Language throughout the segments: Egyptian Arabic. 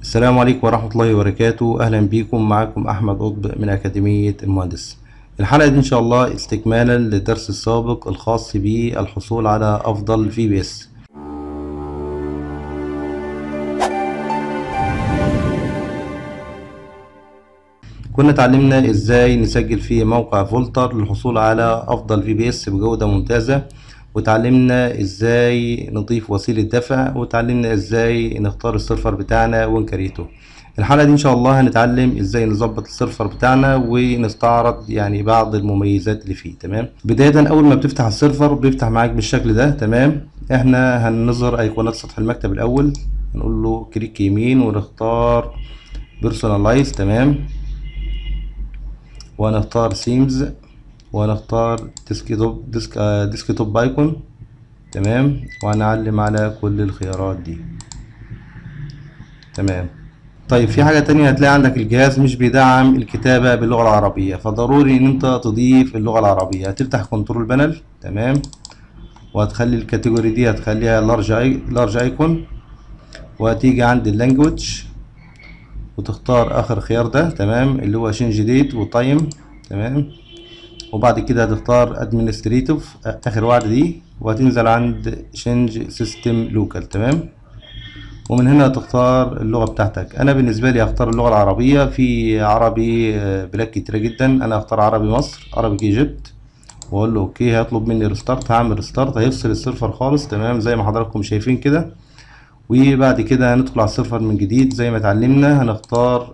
السلام عليكم ورحمة الله وبركاته أهلا بكم معكم أحمد قطب من أكاديمية المهندس الحلقة دي إن شاء الله استكمالا للدرس السابق الخاص بالحصول على أفضل في بي اس كنا اتعلمنا ازاي نسجل في موقع فولتر للحصول على افضل في بي اس بجودة ممتازة وتعلمنا ازاي نضيف وسيلة دفع وتعلمنا ازاي نختار السيرفر بتاعنا ونكريته الحلقة دي ان شاء الله هنتعلم ازاي نظبط السيرفر بتاعنا ونستعرض يعني بعض المميزات اللي فيه تمام بداية اول ما بتفتح السيرفر بيفتح معاك بالشكل ده تمام احنا هنظهر ايقونات سطح المكتب الاول نقول له كليك يمين ونختار بيرسونالايز تمام ونختار سيمز ونختار ديسكتوب ديسك آه ديسكتوب بايكون تمام وهنعلم على كل الخيارات دي تمام طيب في حاجة تانية هتلاقي عندك الجهاز مش بيدعم الكتابة باللغة العربية فضروري ان انت تضيف اللغة العربية هتفتح كنترول بانل تمام وهتخلي الكاتيجوري دي هتخليها لارج اي لارج ايكون وهتيجي عند اللانجوج وتختار اخر خيار ده تمام اللي هو شينج ديت وتايم تمام وبعد كده هتختار ادمنستريتيف اخر واحده دي وهتنزل عند شينج سيستم لوكال تمام ومن هنا هتختار اللغه بتاعتك انا بالنسبه لي هختار اللغه العربيه في عربي بلاد كتيره جدا انا هختار عربي مصر عربي ايجيبت واقول له اوكي هيطلب مني ريستارت هعمل ريستارت هيفصل السيرفر خالص تمام زي ما حضراتكم شايفين كده وبعد كده هندخل على السيرفر من جديد زي ما اتعلمنا هنختار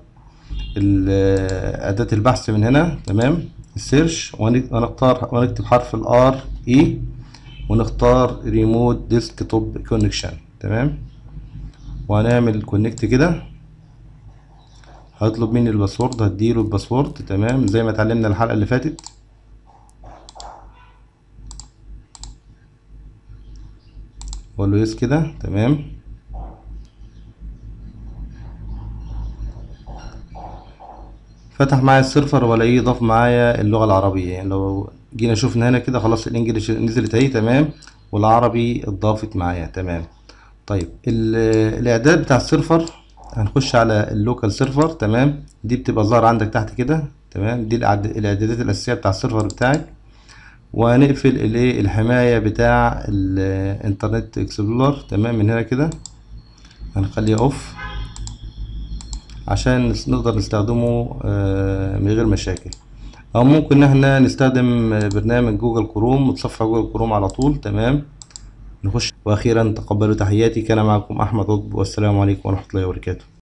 أداة البحث من هنا تمام السيرش ونختار ونكتب حرف الار اي ونختار ريموت ديسك توب كونكشن تمام وهنعمل كونكت كده هيطلب مني الباسورد هديله الباسورد تمام زي ما اتعلمنا الحلقة اللي فاتت واقول له يس كده تمام فتح معايا السيرفر والاقيه ضاف معايا اللغه العربيه يعني لو جينا شفنا هنا كده خلاص الانجليش نزلت اهي تمام والعربي اتضافت معايا تمام طيب الاعداد بتاع السيرفر هنخش على اللوكال سيرفر تمام دي بتبقى ظاهره عندك تحت كده تمام دي الاعدادات الاساسيه بتاع السيرفر بتاعك وهنقفل الايه الحمايه بتاع الانترنت اكسبلورر تمام من هنا كده هنخليه اوف عشان نقدر نستخدمه من غير مشاكل او ممكن ان احنا نستخدم برنامج جوجل كروم متصفح جوجل كروم على طول تمام نخش واخيرا تقبلوا تحياتي كان معكم احمد قطب والسلام عليكم ورحمه الله وبركاته